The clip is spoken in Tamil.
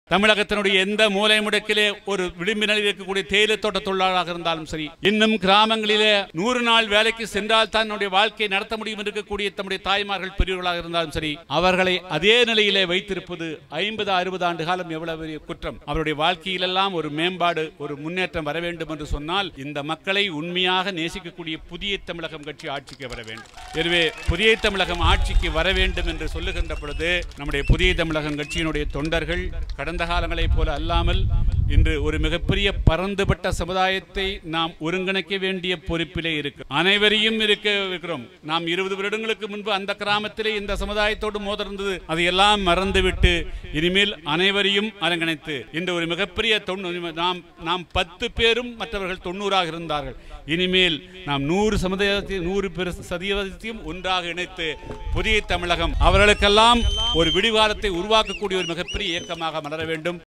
தமிழகத்தினுடைய எந்த மூலை முடக்கிலே ஒரு விளிம்பினில் இருக்கக்கூடிய தேயிலை தோட்ட தொழிலாளராக இருந்தாலும் சரி இன்னும் கிராமங்களிலே நூறு நாள் வேலைக்கு சென்றால் தான் தன்னுடைய வாழ்க்கையை நடத்த முடியும் என்று இருக்கக்கூடிய தம்முடைய தாய்மார்கள் பெரியவர்களாக இருந்தாலும் சரி அவர்களை அதே நிலையிலே வைத்திருப்பது ஐம்பது அறுபது ஆண்டு காலம் எவ்வளவு பெரிய குற்றம் அவருடைய வாழ்க்கையிலெல்லாம் ஒரு மேம்பாடு ஒரு முன்னேற்றம் வர வேண்டும் என்று சொன்னால் இந்த மக்களை உண்மையாக நேசிக்கக்கூடிய புதிய தமிழகம் கட்சி ஆட்சிக்கு வர வேண்டும் எனவே புதிய தமிழகம் ஆட்சிக்கு வர வேண்டும் என்று சொல்லுகின்ற பொழுது நம்முடைய புதிய தமிழகம் கட்சியினுடைய தொண்டர்கள் கடந்த காலங்களைப் போல அல்லாமல் இன்று ஒரு மிகப்பெரிய பரந்துபட்ட சமுதாயத்தை நாம் ஒருங்கிணைக்க வேண்டிய பொறுப்பிலே இருக்கு அனைவரையும் இருக்க இருக்கிறோம் நாம் இருபது வருடங்களுக்கு முன்பு அந்த கிராமத்திலே இந்த சமுதாயத்தோடு மோதிருந்தது அதையெல்லாம் மறந்துவிட்டு இனிமேல் அனைவரையும் அரங்கணைத்து இந்த ஒரு மிகப்பெரிய தொண்ணூறு நாம் நாம் பத்து பேரும் மற்றவர்கள் தொண்ணூறாக இருந்தார்கள் இனிமேல் நாம் நூறு சமுதாயத்தை நூறு பேர் சதவீதத்தையும் ஒன்றாக இணைத்து புதிய தமிழகம் அவர்களுக்கெல்லாம் ஒரு விடிவாரத்தை உருவாக்கக்கூடிய ஒரு மிகப்பெரிய இயக்கமாக மலர வேண்டும்